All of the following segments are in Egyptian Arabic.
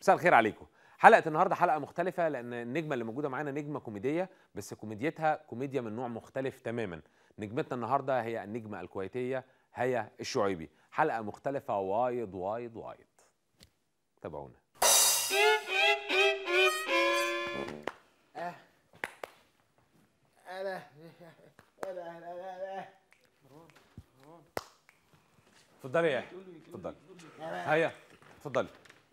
مساء الخير عليكم حلقه النهارده حلقه مختلفه لان النجمه اللي موجوده معانا نجمه كوميديه بس كوميديتها كوميديا من نوع مختلف تماما نجمتنا النهارده هي النجمه الكويتيه هيا الشعيبي حلقه مختلفه وايد وايد وايد تابعونا انا انا انا اتفضلي يا يحيى اتفضلي هيا اتفضلي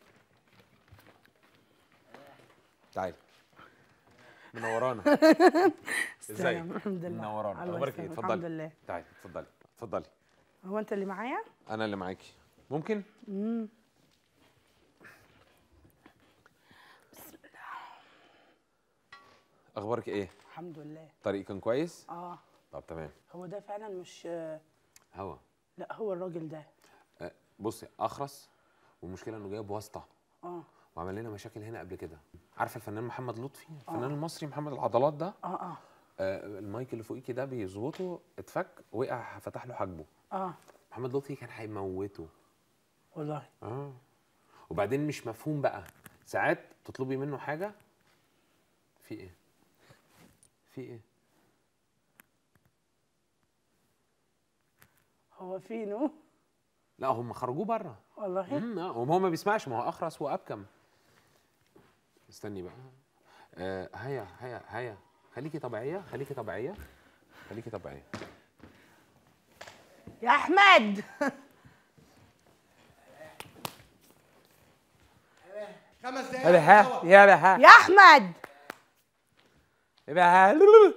تعالي منورانا ازيك السلام الحمد لله منورانا الله اخبارك ايه يسلمك، اتفضلي الحمد لله تعالي اتفضلي اتفضلي هو انت اللي معايا انا اللي معاكي ممكن اخبارك ايه الحمد لله طريق كان كويس اه طب تمام هو ده فعلا مش هوا لا هو الراجل ده أه، بصي اخرس والمشكله انه جايب واسطه اه وعمل لنا مشاكل هنا قبل كده عارفه الفنان محمد لطفي الفنان المصري محمد العضلات ده اه اه آه المايك اللي فوقيكي ده بيظبطه اتفك وقع فتح له حاجبه اه محمد لطفي كان هيموته والله اه وبعدين مش مفهوم بقى ساعات تطلبي منه حاجه في ايه في ايه هو فينو لا هم خرجوه بره والله امم اه وهو ما بيسمعش ما هو اخرس وابكم استني بقى آه هيا هيا هيا خليكي طبيعيه خليكي طبيعيه خليكي طبيعيه يا احمد خمس دقايق هذا ها هوا. يا ها يا احمد يبقى ها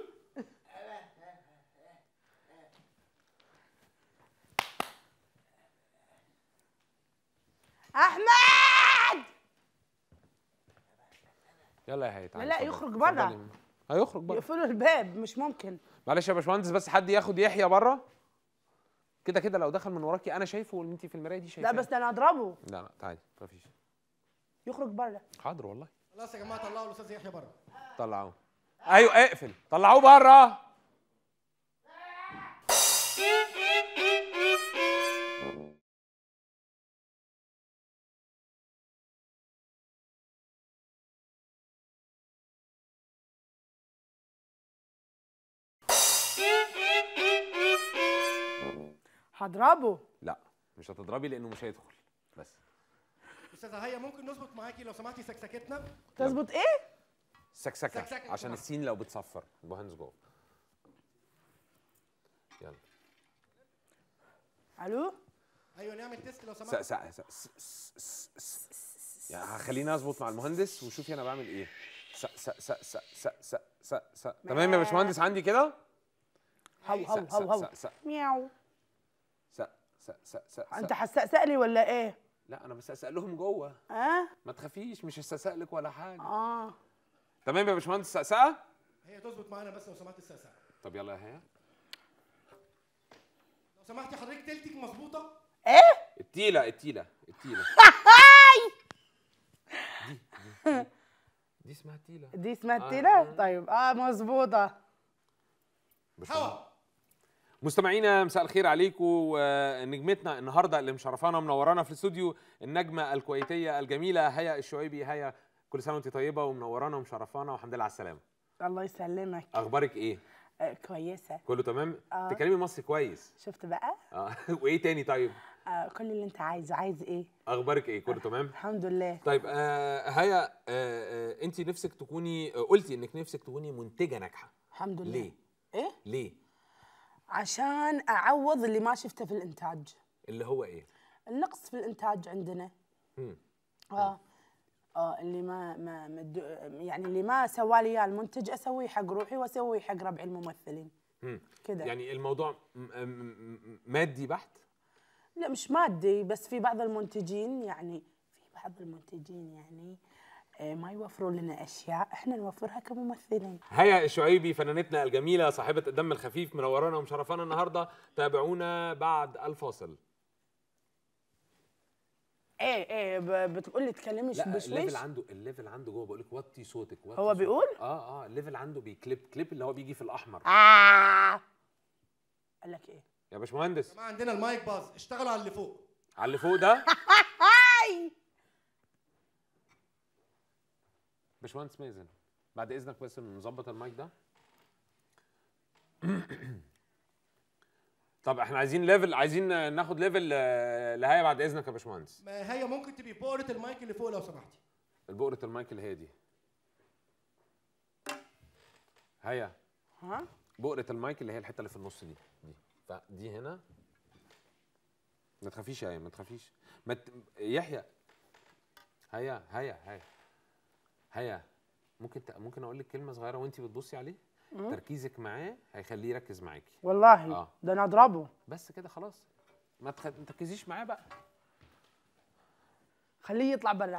احمد يلا يا هي تعالي لا، اتفضلي. يخرج بره. اتفضلي. هيخرج بره يقفلوا الباب مش ممكن معلش يا باشمهندس بس حد ياخد يحيى بره كده كده لو دخل من وراكي انا شايفه وانت في المرايه دي شايفاه لا بس ده انا اضربه لا لا تعالي مفيش يخرج بره حاضر والله خلاص يا جماعه طلعوا الاستاذ يحيى بره طلعوه ايوه اقفل طلعوه بره هضربه لا مش هتضربي لانه مش هيدخل بس استاذه هيا ممكن نظبط معاكي لو سمحتي سكسكتنا تظبط ايه سكسكه سكسكة عشان بسرعة. السين لو بتصفر بوهنز جوه يلا الو ايوه نعمل تيست لو س سمحت س س س س س س يعني هخليني اظبط مع المهندس وشوفي انا بعمل ايه س س س س س س س س تمام يا باشمهندس عندي كده هو هو س- هو هو س- س- مياو س س س س انت س هتسقسقلي ولا ايه لا انا بس لهم جوه اه ما تخافيش مش هستسقلك ولا حاجه اه تمام يا باشمهندس سقسقه هي تظبط معانا بس لو سمحت السقسقه طب يلا يا هيا لو سمحتي حضرتك تلتك مظبوطه ايه التيله التيله التيله دي دي دي اسمها التيله دي اسمها آه. التيلة طيب اه مظبوطة هوا مستمعينا مساء الخير عليكم ونجمتنا النهارده اللي مشرفانا منورانا في الاستوديو النجمه الكويتيه الجميله هيا الشعيبي هيا كل سنه وانت طيبه ومنورانا ومشرفانا والحمد لله على السلامه الله يسلمك اخبارك ايه آه كويسة كله تمام آه. تكلمي مصري كويس شفت بقى اه وايه تاني طيب آه كل اللي انت عايزه عايز ايه اخبارك ايه كله تمام الحمد لله طيب آه هيا آه آه انت نفسك تكوني آه قلتي انك نفسك تكوني منتجه ناجحه الحمد لله ليه ايه ليه عشان اعوض اللي ما شفته في الانتاج اللي هو ايه النقص في الانتاج عندنا مم. اه اه اللي ما ما ما الد- يعني اللي ما سوى لي اياه المنتج اسويه حق روحي واسويه حق ربعي الممثلين مم. كذا يعني الموضوع م- م- م- مادي بحت لا مش مادي بس في بعض المنتجين يعني في بعض المنتجين يعني آه، ما يوفروا لنا اشياء احنا نوفرها كممثلين هيا الشعيبي فنانتنا الجميله صاحبه الدم الخفيف منورانا ومشرفانا النهارده تابعونا بعد الفاصل ايه ايه ب- بتقولي تكلمش لا بشويش الليفل عنده الليفل عنده جوه بقول لك وطي صوتك وطي هو صوتك. بيقول؟ اه اه الليفل عنده بيكليب كليب اللي هو بيجي في الاحمر آه. قال لك ايه يا باشمهندس جماعه عندنا المايك باظ اشتغلوا على اللي فوق على اللي فوق ده باشمهندس مازن بعد اذنك بس نظبط المايك ده طب احنا عايزين ليفل عايزين ناخد ليفل آه، لهاية بعد اذنك يا باشمهندس ما هي ممكن تبقي بؤرة المايك اللي فوق لو سمحتي البؤرة المايك اللي هي دي هيا ها بؤرة المايك اللي هي الحتة اللي في النص دي دي فدي هنا ما تخافيش يا هيا ما تخافيش ما ت... يحيى هيا هيا هيا هيا ممكن ت... ممكن اقول لك كلمة صغيرة وانت بتبصي عليه تركيزك معاه هيخليه يركز معاكي والله آه. ده انا اضربه بس كده خلاص ما تخ... ما تركزيش معاه بقى خليه يطلع برا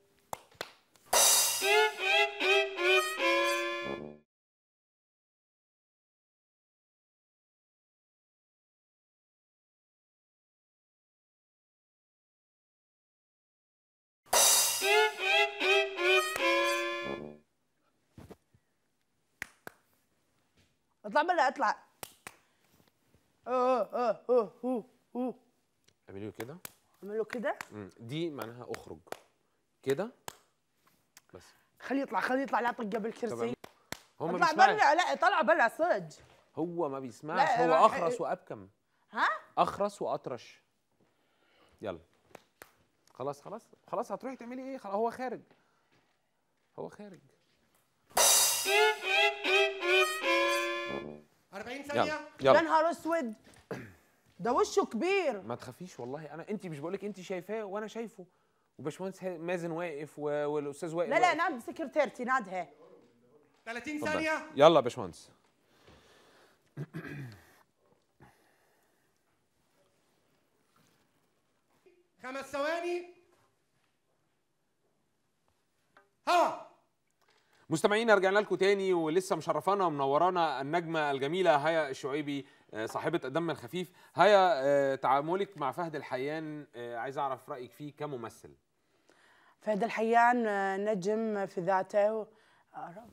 اطلع برا اطلع اه اه اه اه اه اعمليه كده اعمله كده مم. دي معناها اخرج كده بس خليه يطلع خليه يطلع لا طق بالكرسي هو ما اطلع بيسمعش برا لا طلع برا صدق هو ما بيسمعش لا، هو راح- اخرس وابكم ها اخرس واطرش يلا خلاص خلاص خلاص هتروحي تعملي ايه خلاص هو خارج هو خارج 40 ثانية يلا يا يلا نهار اسود ده وشه كبير ما تخافيش والله انا انت مش بقولك انت شايفاه وانا شايفه وباشمهندس ها- مازن واقف و- والاستاذ واقف لا لا واقف. ناد سكرتيرتي نادها 30 اتفضل. ثانية يلا يا باشمهندس خمس ثواني ها مستمعينا رجعنا لكم تاني ولسه مشرفانا ومنورانا النجمه الجميله هيا الشعيبي آه، صاحبه الدم الخفيف هيا آه، تعاملك مع فهد الحيان آه، عايز اعرف رايك فيه كممثل فهد الحيان آه، نجم في ذاته آه، رب.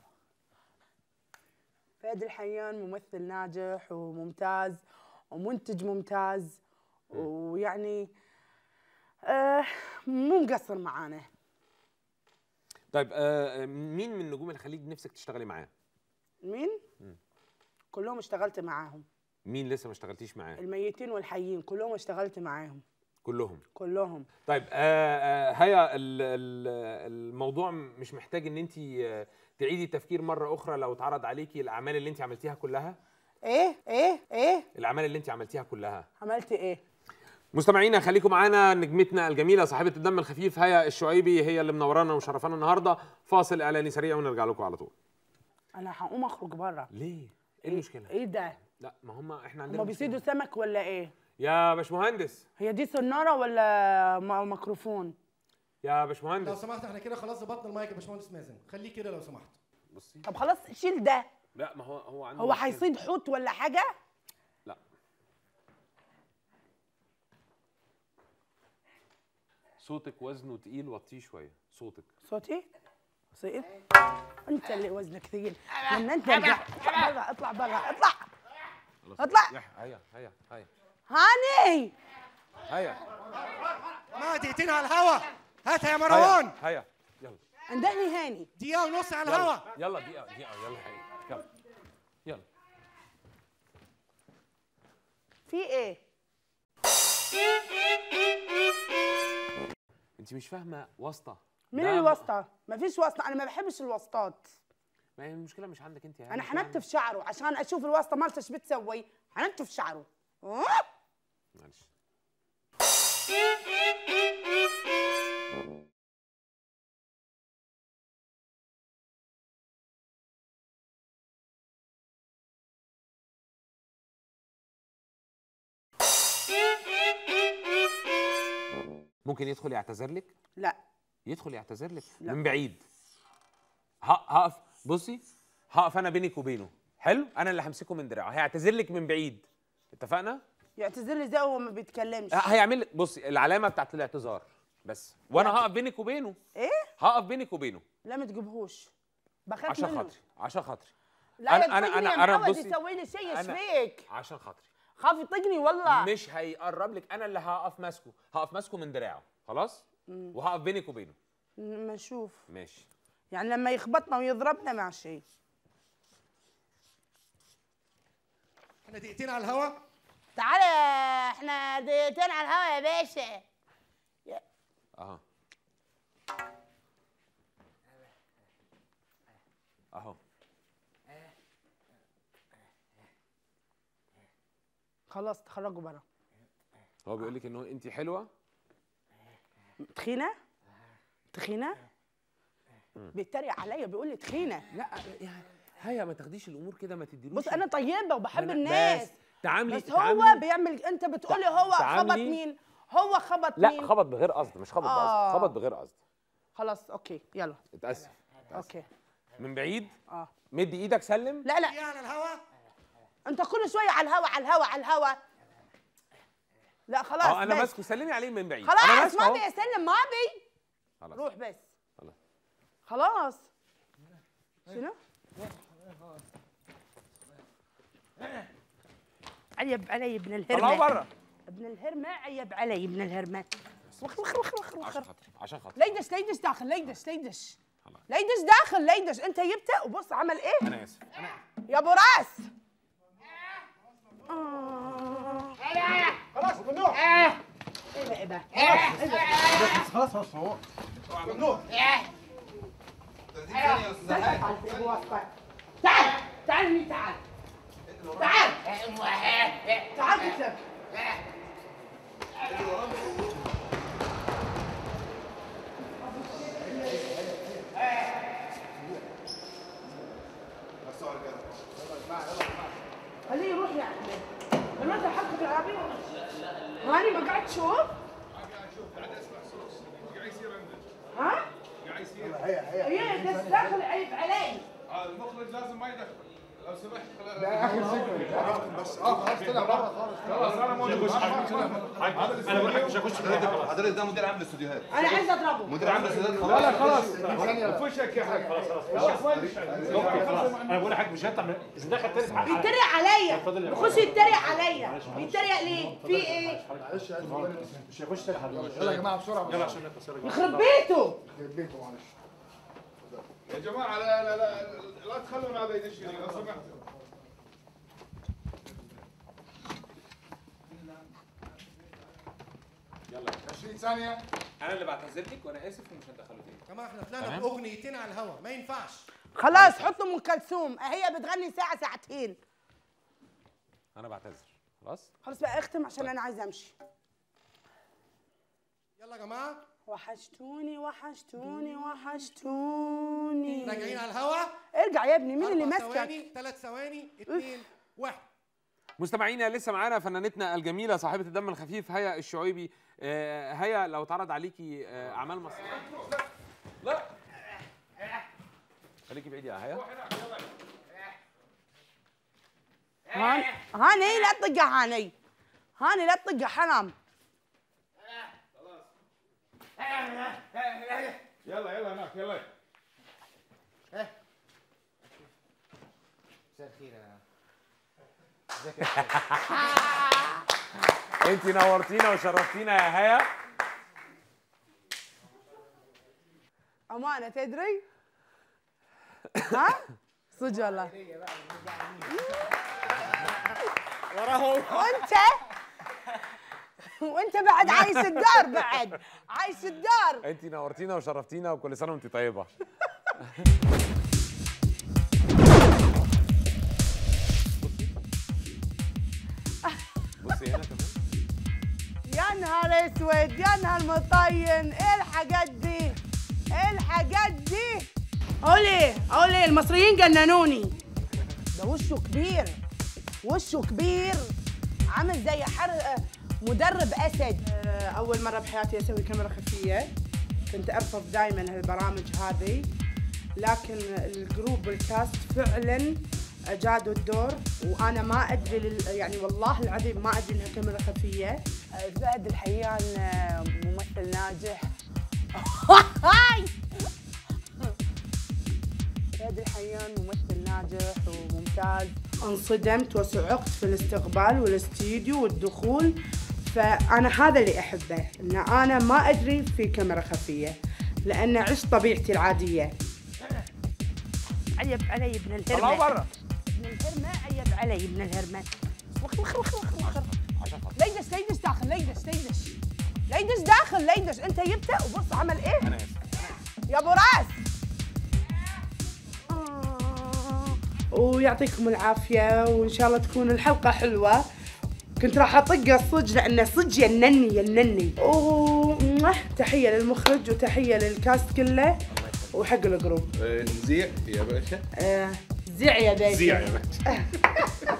فهد الحيان ممثل ناجح وممتاز ومنتج ممتاز ويعني آه مو مقصر معانا طيب آه، مين من نجوم الخليج نفسك تشتغلي معاه مين؟ كلهم اشتغلت معاهم مين لسه ما اشتغلتيش معاه الميتين والحيين كلهم اشتغلت معاهم كلهم كلهم طيب آه آه هيا ال- ال- الموضوع مش محتاج ان انت تعيدي التفكير مره اخرى لو اتعرض عليكي الاعمال اللي انت عملتيها كلها ايه ايه ايه الاعمال اللي انت عملتيها كلها عملت ايه؟ مستمعينا خليكم معانا نجمتنا الجميله صاحبه الدم الخفيف هيا الشعيبي هي اللي منورانا ومشرفانا النهارده فاصل اعلاني سريع ونرجع لكم على طول انا هقوم اخرج بره ليه ايه المشكله ايه ده؟ لا ما هم احنا عندنا هما مشكلة. بيصيدوا سمك ولا ايه؟ يا باشمهندس هي دي سناره ولا م- ميكروفون؟ يا لو باشمهندس سمحت احنا كده خلاص ظبطنا المايك يا باشمهندس مازن خليه كده لو سمحت بصي طب خلاص شيل ده لا ما هو هو عنده هو مشكلة. هيصيد حوت ولا حاجه؟ لا صوتك وزنه تقيل وطيه شويه صوتك صوتي؟ صوتي؟ انت اللي وزنك ثقيل لما انت رجع اطلع برا اطلع برا اطلع خلاص. اطلع. يح- هيا هيا هيا هاني هيا ما دقيقتين على الهوا هاتها يا هيا مروان هيا يلا عندني هاني دقيقة ونص على الهوا يلا يلا دقيقه دقيقه يلا هيا يلا يلا في ايه؟ انت مش فاهمه واسطه مين ده- الواسطه؟ مفيش واسطه انا ما بحبش الواسطات ما هي المشكله مش عندك انت يا انا هاني. حنتف شعره عشان اشوف الواسطه مالته ايش بتسوي حنتف شعره أوه. معلش ممكن يدخل يعتذر لك لا يدخل يعتذر لك لا. من بعيد ه- هقف بصي هقف انا بينك وبينه حلو انا اللي همسكه من دراعه هيعتذر لك من بعيد اتفقنا يعتذر لي زي هو ما بيتكلمش ه- هيعمل لك بصي العلامه بتاعت الاعتذار بس وانا هقف بينك وبينه ايه؟ هقف بينك وبينه لا ما تجيبهوش بخاف عشان منه خاطري عشان خاطري لا أنا- أنا أنا- أنا أنا- أنا أنا أنا بصي، يسوي لي شيء ايش أنا- فيك؟ عشان خاطري خاف يطقني والله مش هيقرب لك انا اللي هقف ماسكه هقف ماسكه من دراعه خلاص وهقف بينك وبينه ما نشوف ماشي يعني لما يخبطنا ويضربنا ماشي احنا دقيقتين على الهوا تعالى احنا دقيقتين على الهوا يا باشا اهو اهو خلاص تخرجوا برا هو بيقول لك انه انت حلوه تخينه تخينه بيتريق عليا بيقول لي تخينه لا يا هيا ما تاخديش الامور كده ما تديلوش بص انا طيبه وبحب أنا- الناس بس تعاملي بس هو تعاملي- بيعمل انت بتقولي هو خبط تعاملي- مين هو خبط لا مين خبط بغير قصد مش خبط آه. بقصد خبط بغير قصد خلاص اوكي يلا اتاسف اوكي من بعيد اه مد ايدك سلم لا لا دقيقة على الهوا انت كل شويه على الهوا على الهوا على الهوا لا خلاص اه انا بس. ماسكه سلمي عليه من بعيد انا خلاص ماسكه ما أهو. ابي اسلم ما ابي خلاص روح بس خلاص خلاص شنو؟ عيب علي ابن الهرمة طلعوا بره ابن الهرمة عيب علي ابن الهرمة وخر وخر وخر وخر عشان وخر خاطري عشان خاطري لا يدش لا يدش داخل لا يدش لا يدش خلاص. لا يدش داخل لا يدش انت جبته وبص عمل ايه انا اسف انا يا ابو راس خلاص ممنوع ايه بقى بقى خلاص خلاص هو ممنوع تعال تعال مين تعال تعال تعال كتب خليه يروح يا احمد لما انت حقك العربية هاني ما قاعد تشوف؟ ها؟ هي هي هي بس داخل عيب علي المخرج لازم ما يدخل لو سمحت ده اخر سيجمنت بس اه خلاص طلع بره خالص خلاص انا موجود انا بقول لك مش هخش حضرتك حضرتك ده مدير عام الاستوديوهات انا عايز اضربه مدير عام الاستوديوهات لا لا خلاص وشك يا حاج انا بقول لحضرتك مش هيطلع من- اذا دخل تاني في حق بيتريق عليا بيخش يتريق عليا بيتريق ليه؟ في ايه؟ معلش يا مش هيخش تاني حضرتك يلا يا جماعه بسرعه يلا عشان نخلص يلا. يخرب بيته بيته معلش يا جماعه لا لا لا لا تخلون هذا يدش لي لو سمحت 20 ثانيه انا اللي بعتذر لك وانا اسف ومش هندخله تاني يا جماعه احنا طلعنا تمام. باغنيتين على الهوا ما ينفعش خلاص حطوا ام كلثوم هي بتغني ساعة ساعتين انا بعتذر خلاص خلاص بقى اختم عشان انا عايزه امشي يلا يا جماعه وحشتوني وحشتوني وحشتوني راجعين على الهوا ارجع يا ابني مين اللي أربع ماسكك؟ ثواني ثلاث ثواني اثنين واحد مستمعينا لسه معانا فنانتنا الجميله صاحبه الدم الخفيف هيا الشعيبي آه، هيا لو اتعرض عليكي آه، اعمال مصريه لا خليكي بعيد يا هيا هاني هاني لا تطقها هاني هاني لا تطقها حرام يلا يلا هناك يلا انت نورتينا وشرفتينا يا هيا امانه تدري؟ ها؟ صدق والله وانت وانت بعد عايش الدار بعد عايش الدار انت نورتينا وشرفتينا وكل سنه وانت طيبه بصي هنا كمان يا نهار اسود يا نهار مطين ايه الحاجات دي ايه الحاجات دي اولي اولي المصريين جننوني ده وشه كبير وشه كبير عامل زي حر مدرب اسد اول مره بحياتي اسوي كاميرا خفيه كنت ارفض دائما هالبرامج هذه لكن الجروب والكاست فعلا جادوا الدور وانا ما ادري لل... يعني والله العظيم ما ادري انها كاميرا خفيه فهد الحيان ممثل ناجح فهد الحيان ممثل ناجح وممتاز انصدمت وصعقت في الاستقبال والاستديو والدخول فانا هذا اللي احبه ان انا ما ادري في كاميرا خفيه لان عشت طبيعتي العاديه عيب علي ابن طلعوا الهرمان بره ابن الهرمان عيب علي ابن الهرمان وخر وخر وخر وخر وخر ليدش ليدش داخل ليدش ليدش ليدش داخل ليدش انت جبته وبص عمل ايه انا اسف يا ابو راس آه. ويعطيكم العافيه وان شاء الله تكون الحلقه حلوه كنت راح اطقه صج لانه صج ينني ينني و تحيه للمخرج وتحيه للكاست كله وحق الجروب نزيع يا باشا آه، زع يا باشا زيع يا باشا